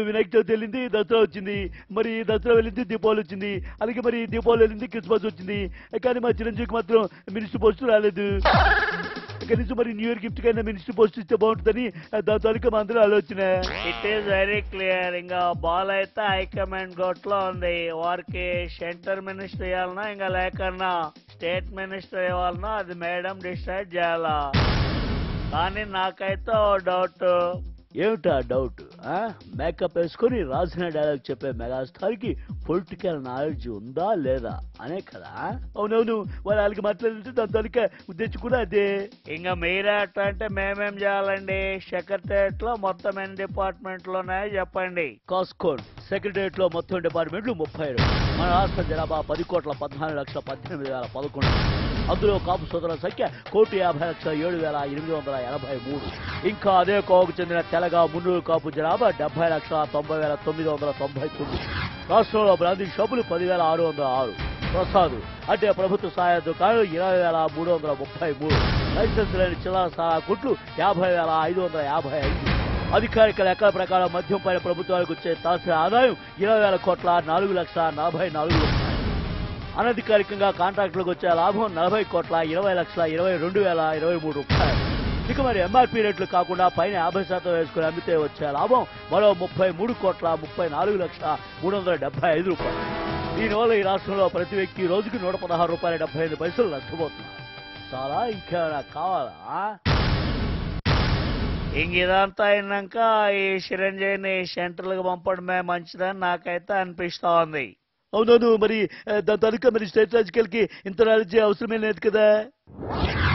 వినాయక చవితి వెళ్ళింది దసరా వచ్చింది మరి దసరా వెళ్ళింది దీపావళి వచ్చింది అలాగే మరి దీపావళి వెళ్ళింది క్రిస్మస్ వచ్చింది కానీ మా చిరంజీవికి మాత్రం మినిస్టర్ పోస్ట్ రాలేదు కనీసం మరి న్యూ ఇయర్ గిఫ్ట్ కైనా మినిస్టర్ పోస్ట్ ఇస్తే బాగుంటుందని దాని తాలూకా మా అందరూ ఆలోచన ఇట్ ఈస్ వెరీ క్లియర్ ఇంకా బాల్ అయితే హైకమాండ్ గోట్లో ఉంది వారికి సెంటర్ మినిస్టర్ ఇవ్వాలన్నా ఇంకా లేకన్నా స్టేట్ మినిస్టర్ ఇవ్వాలన్నా అది మేడం డిసైడ్ చేయాలా కానీ నాకైతే ఓ డౌట్ ఏమిటా డౌట్ మేకప్ వేసుకొని రాసిన డైలాగ్ చెప్పే మెగాస్టార్ కి పొలిటికల్ నాలెడ్జ్ ఉందా లేదా అనే కదా అవునవును వాళ్ళు వాళ్ళకి మాట్లాడితే దాని తాలూకా ఉద్దేశం కూడా అదే ఇంకా మీరే అట్లా అంటే మేమేం చేయాలండి సెక్రటరియట్ లో మొత్తం ఎన్ని డిపార్ట్మెంట్లు ఉన్నాయో చెప్పండి కాస్కోడ్ సెక్రటరియట్ లో మొత్తం డిపార్ట్మెంట్లు ముప్పై రెండు మన రాష్ట్ర జనాభా పది కోట్ల పద్నాలుగు లక్షల పద్దెనిమిది వేల పదకొండు అందులో కాపు సోదరుల సంఖ్య కోటి యాభై లక్షల ఏడు వేల ఎనిమిది వందల ఎనభై మూడు ఇంకా అదే కోవకు చెందిన తెలగా మున్నూరు కాపు జనాభా డెబ్బై లక్షల తొంభై వేల తొమ్మిది వందల తొంభై తొమ్మిది రాష్ట్రంలో బ్రాండింగ్ షాపులు పదివేల ఆరు వందల ఆరు ప్రసాద్ అంటే ప్రభుత్వ సహాయ దుకాణాలు ఇరవై వేల మూడు వందల ముప్పై మూడు లైసెన్స్ లేని చిల్లర సారా కుట్లు యాభై వేల ఐదు వందల యాభై ఐదు అధికారిక లెక్కల ప్రకారం మద్యం పైన ప్రభుత్వానికి వచ్చే తలసరి ఆదాయం ఇరవై వేల కోట్ల నాలుగు లక్షల నలభై నాలుగు రూపాయలు అనధికారికంగా కాంట్రాక్టులకు వచ్చే లాభం నలభై కోట్ల ఇరవై లక్షల ఇరవై రెండు వేల ఇరవై మూడు రూపాయలు ఇక మరి ఎంఆర్పీ రేట్లు కాకుండా పైన యాభై శాతం వేసుకుని అమ్మితే వచ్చే లాభం మరో ముప్పై మూడు కోట్ల ముప్పై నాలుగు లక్షల మూడు వందల డెబ్బై ఐదు రూపాయలు దీనివల్ల ఈ రాష్ట్రంలో ప్రతి వ్యక్తి రోజుకి నూట పదహారు రూపాయల డెబ్బై ఐదు పైసలు నష్టపోతున్నారు చాలా ఇంకేమైనా కావాలా ఇంక ఇదంతా అయినాక ఈ చిరంజీవిని సెంట్రల్ కి పంపడమే మంచిదని నాకైతే అనిపిస్తా ఉంది అవునవును మరి ఆ, దాని తనుక మరి స్టేట్ రాజకీయాలకి ఇంత నాలెడ్జ్ అవసరమే లేదు కదా